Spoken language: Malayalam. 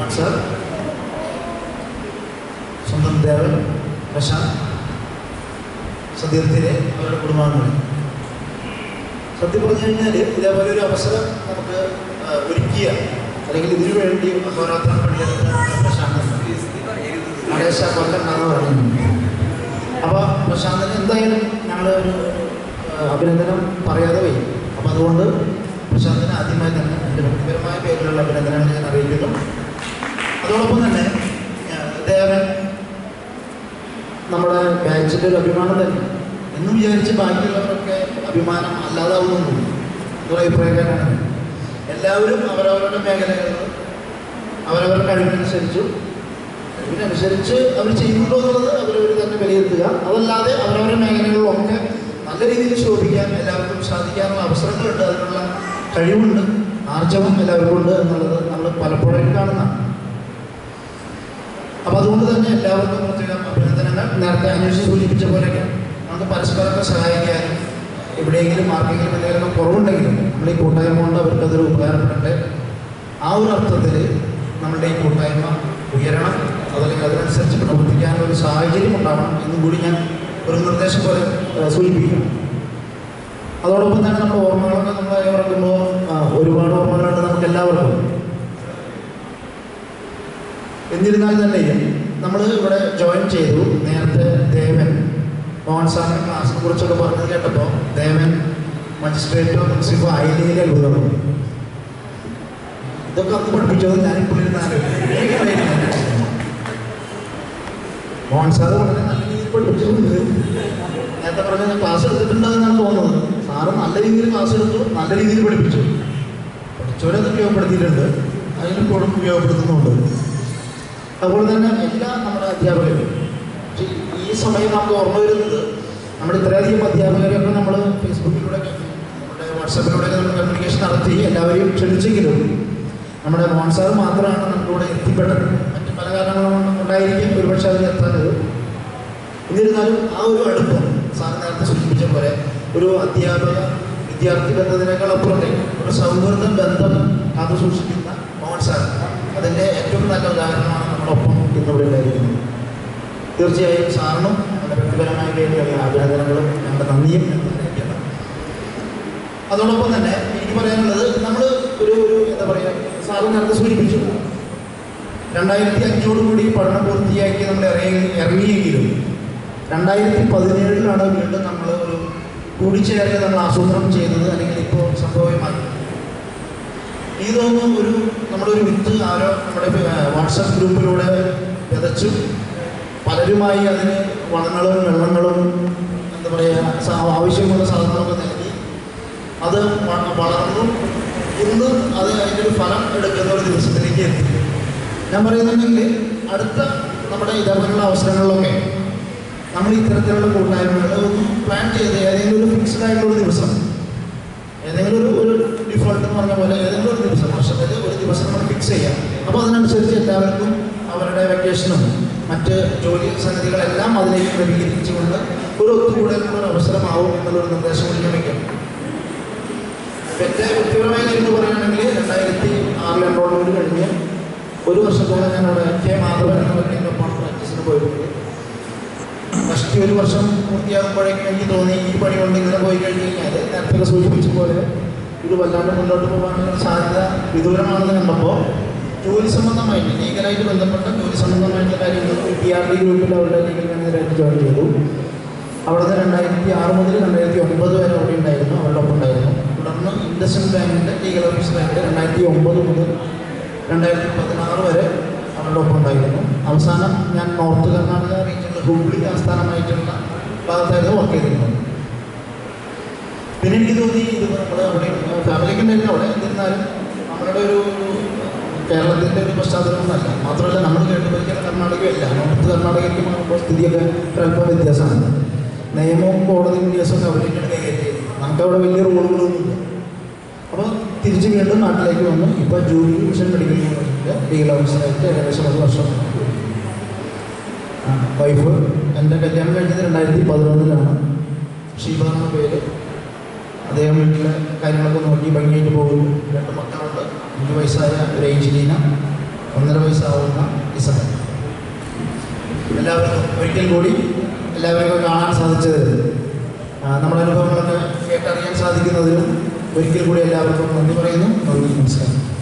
സാർ സ്വന്തം ദേവൻ പ്രശാന്ത് സത്യത്തിലെ അവരുടെ കുടുംബാംഗങ്ങൾ സത്യം പറഞ്ഞു കഴിഞ്ഞാൽ ഇതേപോലെ ഒരു അവസരം നമുക്ക് ആ, ഒരുക്കിയ അല്ലെങ്കിൽ ഇതിനു വേണ്ടി അഹോരാത്രം പണിയെടുത്ത പ്രശാന്ത് നടേശ കൊല്ലം പറയുന്നത് അപ്പോൾ പ്രശാന്തിന് എന്തായാലും ഞങ്ങൾ ഒരു ആ, അഭിനന്ദനം പറയാതെ വയ്യ അപ്പോൾ അതുകൊണ്ട് പ്രശാന്തിന് ആദ്യമായി തന്നെ എൻ്റെ വ്യക്തിപരമായ പേരിലുള്ള അഭിനന്ദനങ്ങൾ ഞാൻ അറിയിക്കുന്നു അതോടൊപ്പം തന്നെ ആ, ദേവൻ നമ്മുടെ ബാച്ചിൻ്റെ ഒരു അഭിമാനം തന്നെ എന്ന് വിചാരിച്ച് ബാക്കിയുള്ളവരൊക്കെ അഭിമാനം അല്ലാതാവുന്നൊന്നും എന്നുള്ള അഭിപ്രായക്കാരാണ് ഞാൻ. എല്ലാവരും അവരവരുടെ മേഖലകളിൽ അവരവരുടെ കഴിവിനനുസരിച്ചു ഇതിനനുസരിച്ച് അവർ ചെയ്യുന്നുണ്ടോ എന്നുള്ളത് അവരവർ തന്നെ വിലയിരുത്തുക അതല്ലാതെ അവരവരുടെ മേഖലകളിലൊക്കെ നല്ല രീതിയിൽ ശോഭിക്കാൻ എല്ലാവർക്കും സാധിക്കാനുള്ള അവസരങ്ങളുണ്ട് അതിനുള്ള കഴിവുണ്ട് ആർജവം എല്ലാവർക്കും ഉണ്ട് എന്നുള്ളത് നമ്മൾ പലപ്പോഴും കാണുന്നതാണ് അപ്പോൾ അതുകൊണ്ട് തന്നെ എല്ലാവർക്കും പ്രത്യേകം അഭിനന്ദനങ്ങൾ നേരത്തെ അന്വേഷിച്ച് സൂചിപ്പിച്ച പോലെയൊക്കെ നമുക്ക് പരസ്പരമൊക്കെ സഹായിക്കാനും എവിടെയെങ്കിലും ആർക്കെങ്കിലും എന്തെങ്കിലും കുറവുണ്ടെങ്കിലും നമ്മൾ ഈ കൂട്ടായ്മ കൊണ്ട് അവർക്ക് അതൊരു ഉപകാരപ്പെടട്ടെ ആ ഒരു അർത്ഥത്തിൽ നമ്മളുടെ ഈ കൂട്ടായ്മ ഉയരണം അതല്ലെങ്കിൽ അതിനനുസരിച്ച് പ്രവർത്തിക്കാനുള്ള ഒരു സാഹചര്യം ഉണ്ടാവണം എന്നും കൂടി ഞാൻ ഒരു നിർദ്ദേശം പോലെ ഏഹ്, സൂചിപ്പിക്കും അതോടൊപ്പം തന്നെ നമ്മുടെ ഓർമ്മകളൊക്കെ നമ്മൾ ഓർക്കുമ്പോൾ ഒരുപാട് ഓർമ്മകളുണ്ട് നമുക്ക് എല്ലാവർക്കും എന്നിരുന്നാൽ തന്നെയും നമ്മൾ ഇവിടെ ജോയിൻ ചെയ്തു നേരത്തെ ദേവൻ മോഹൻ സാറിൻ്റെ ക്ലാസ്സിനെ കുറിച്ചൊക്കെ പറഞ്ഞത് കേട്ടപ്പോൾ ദേവൻ മജിസ്ട്രേറ്റോ പ്രിൻസിപ്പോ ഐലിയിലെ ഗുരു ഇതൊക്കെ അന്ന് പഠിപ്പിച്ചത് ഞാനിപ്പോൾ ഇരുന്നാലും മോഹൻ സാറ് വളരെ നല്ല രീതിയിൽ പഠിപ്പിച്ചിട്ടുണ്ട് നേരത്തെ പറഞ്ഞ ക്ലാസ് എടുത്തിട്ടുണ്ടെന്നാണ് തോന്നുന്നത് സാറ് നല്ല രീതിയിൽ ക്ലാസ് എടുത്തു നല്ല രീതിയിൽ പഠിപ്പിച്ചു പഠിച്ചവരത് ഉപയോഗപ്പെടുത്തിയിട്ടുണ്ട് അതിന് കൂടുതൽ ഉപയോഗപ്പെടുത്തുന്നുണ്ട് അതുപോലെ തന്നെ എല്ലാ നമ്മുടെ അധ്യാപകരും പക്ഷേ ഈ സമയം നമുക്ക് ഓർമ്മ വരുന്നത് നമ്മുടെ ഇത്രയധികം അധ്യാപകരെയൊക്കെ നമ്മൾ ഫേസ്ബുക്കിലൂടെ നമ്മുടെ വാട്സാപ്പിലൂടെ നമ്മൾ കമ്മ്യൂണിക്കേഷൻ നടത്തി എല്ലാവരെയും ക്ഷണിച്ചെങ്കിലും നമ്മുടെ മോഹൻ സാർ മാത്രമാണ് നമ്മളിവിടെ എത്തിപ്പെട്ടത് മറ്റ് പല കാരണങ്ങളും ഉണ്ടായിരിക്കും ഒരുപക്ഷെ അതിൽ എത്താനത് എന്നിരുന്നാലും ആ ഒരു അടുപ്പം സാർ നേരത്തെ സൂചിപ്പിച്ച പോലെ ഒരു അധ്യാപക വിദ്യാർത്ഥി ബന്ധത്തിനേക്കാൾ അപ്പുറത്തേക്ക് ഒരു സൗഹൃദ ബന്ധം കാത്തു സൂക്ഷിക്കുന്ന മോഹൻ സാർ അതിൻ്റെ ഏറ്റവും നല്ല ഉദാഹരണമാണ് നമ്മളൊപ്പം ഇന്നിവിടെ ഉണ്ടായിരിക്കുന്നത് തീർച്ചയായും സാറിനും നമ്മുടെ വ്യക്തിപരമായ വേണ്ടിയുള്ള അഭിനന്ദനങ്ങളും ഞങ്ങളുടെ നന്ദിയും ഞങ്ങൾ അറിയിക്കണം അതോടൊപ്പം തന്നെ എനിക്ക് പറയാനുള്ളത് നമ്മൾ ഒരു ഒരു എന്താ പറയുക സാറ് നേരത്തെ സൂചിപ്പിച്ചു രണ്ടായിരത്തി അഞ്ചോടുകൂടി പഠനം പൂർത്തിയാക്കി നമ്മൾ ഇറങ്ങി ഇറങ്ങിയെങ്കിലും രണ്ടായിരത്തി പതിനേഴിലാണ് വീണ്ടും നമ്മൾ ഒരു കൂടിച്ചേരൽ നമ്മൾ ആസൂത്രണം ചെയ്തത് അല്ലെങ്കിൽ ഇപ്പോൾ സംഭവമായി എനിക്ക് തോന്നുന്നു ഒരു നമ്മുടെ ഒരു വിത്ത് ആരോ നമ്മുടെ വാട്സപ്പ് ഗ്രൂപ്പിലൂടെ വിതച്ചു പലരുമായി അതിന് വളങ്ങളും വെള്ളങ്ങളും എന്താ പറയുക സ- ആവശ്യമുള്ള സാധനങ്ങളൊക്കെ നൽകി അത് വ- വളർന്നു ഇന്ന് അത് അതിൻ്റെ ഒരു ഫലം എടുക്കുന്ന ഒരു ദിവസത്തിലേക്ക് എത്തി ഞാൻ പറയുന്നുണ്ടെങ്കിൽ അടുത്ത നമ്മുടെ ഇതേപോലുള്ള അവസരങ്ങളിലൊക്കെ നമ്മൾ ഇത്തരത്തിലുള്ള കൂട്ടായ്മകൾ ഒന്ന് പ്ലാൻ ചെയ്ത് ഏതെങ്കിലും ഒരു ഫിക്സ്ഡ് ആയിട്ടുള്ള ഒരു ദിവസം ഏതെങ്കിലും ഒരു ഒരു ഡിഫോൾട്ട് എന്ന് പറഞ്ഞ പോലെ ഏതെങ്കിലും ഒരു ദിവസം വർഷത്തിൽ ഒരു ദിവസം നമ്മൾ ഫിക്സ് ചെയ്യാം അപ്പോൾ അതിനനുസരിച്ച് എല്ലാവർക്കും അവരുടെ വെക്കേഷനും മറ്റ് ജോലി സംഗതികളെല്ലാം അതിലേക്ക് ക്രമീകരിച്ചുകൊണ്ട് ഒരു ഒത്തുകൂടലുള്ള ഒരു അവസരമാവും എന്നുള്ളൊരു നിർദ്ദേശം കൂടി ഞാൻ വയ്ക്കാം എൻ്റെ വ്യക്തിപരമായ കാര്യം എന്ന് പറയുകയാണെങ്കിൽ രണ്ടായിരത്തി ആറിൽ എൻറോൾമെൻറ്റ് കഴിഞ്ഞ് ഒരു വർഷത്തോളം ഞാൻ അവിടെ കെ മാധവൻ എന്ന വ്യക്തിക്കൊപ്പം പ്രാക്ടീസിന് പോയിട്ടുണ്ട് ഫസ്റ്റ് ഒരു വർഷം പൂർത്തിയാകുമ്പോഴേക്കും എനിക്ക് തോന്നി ഈ പണി കൊണ്ട് ഇങ്ങനെ പോയി കഴിഞ്ഞ് കഴിഞ്ഞാൽ നേരത്തെ സൂചിപ്പിച്ച പോലെ ഇത് വല്ലാണ്ട് മുന്നോട്ട് പോകാനുള്ള സാധ്യത വിദൂരമാണെന്ന് കണ്ടപ്പോൾ ജോലി സംബന്ധമായിട്ട് ലീഗലായിട്ട് ബന്ധപ്പെട്ട ജോലി സംബന്ധമായിട്ടുള്ള കാര്യങ്ങൾ പി ആർ ഡി ഗ്രൂപ്പിൽ അവരുടെ ലീഗൽ മാനേജറായിട്ട് ജോയിൻ ചെയ്തു അവിടുന്ന് രണ്ടായിരത്തി ആറ് മുതൽ രണ്ടായിരത്തി ഒമ്പത് വരെ അവിടെ ഉണ്ടായിരുന്നു അവരുടെ ഒപ്പം ഉണ്ടായിരുന്നു തുടർന്ന് ഇൻഡസ്ഇൻഡ് ബാങ്കിൻ്റെ ലീഗൽ ഓഫീസറായിട്ട് രണ്ടായിരത്തി ഒമ്പത് മുതൽ രണ്ടായിരത്തി പതിനാറ് വരെ അവരുടെ ഒപ്പം ഉണ്ടായിരുന്നു അവസാനം ഞാൻ നോർത്ത് കർണാടക റീജിയനിൽ ഹുബ്ലി ആസ്ഥാനമായിട്ടുള്ള ഭാഗത്തായിരുന്നു വർക്ക് ചെയ്തിരുന്നത് പിന്നെ എനിക്ക് തോന്നി ഇത് നമ്മൾ അവിടെ ഫാമിലിക്ക് ഉണ്ടായിരുന്നു അവിടെ എന്നിരുന്നാലും നമ്മളുടെ ഒരു കേരളത്തിൻ്റെ ഒരു പശ്ചാത്തലമൊന്നുമല്ല മാത്രമല്ല നമ്മൾ കേട്ടുപരിക്കുന്ന കർണാടകയല്ല നോർത്ത് കർണാടകയ്ക്ക് മാറുമ്പോൾ സ്ഥിതിയൊക്കെ ഒരല്പം വ്യത്യാസമാണ് നിയമവും കോടതിയും കേസൊക്കെ അവരൊക്കെയാണ് കൈകാര്യം ചെയ്യുന്നത് നമുക്കവിടെ വലിയ റൂളുകളൊന്നുമില്ല അപ്പോൾ തിരിച്ച് വീണ്ടും നാട്ടിലേക്ക് വന്നു ഇപ്പോൾ ജൂബിലി മിഷൻ മെഡിക്കൽ കോളേജിൻ്റെ ലീഗൽ ഓഫീസറായിട്ട് ഏകദേശം ഒരു വർഷം വൈഫ് എൻ്റെ കല്യാണം കഴിഞ്ഞത് രണ്ടായിരത്തി പതിനൊന്നിലാണ് ഷീബ എന്ന പേര് അദ്ദേഹം വീട്ടിലെ കാര്യങ്ങളൊക്കെ നോക്കി ഭംഗിയായിട്ട് പോകുന്നു രണ്ട് മക്കളുണ്ട് അഞ്ച് വയസ്സായ ഒരു ഏഞ്ചലീന ഒന്നര വയസ്സാവുന്ന ഈ സമയം എല്ലാവർക്കും ഒരിക്കൽ കൂടി എല്ലാവർക്കും കാണാൻ സാധിച്ചത് ആ, നമ്മുടെ അനുഭവങ്ങളൊക്കെ കേട്ടറിയാൻ സാധിക്കുന്നതിലും ഒരിക്കൽ കൂടി എല്ലാവർക്കും നന്ദി പറയുന്നു നന്ദി നമസ്കാരം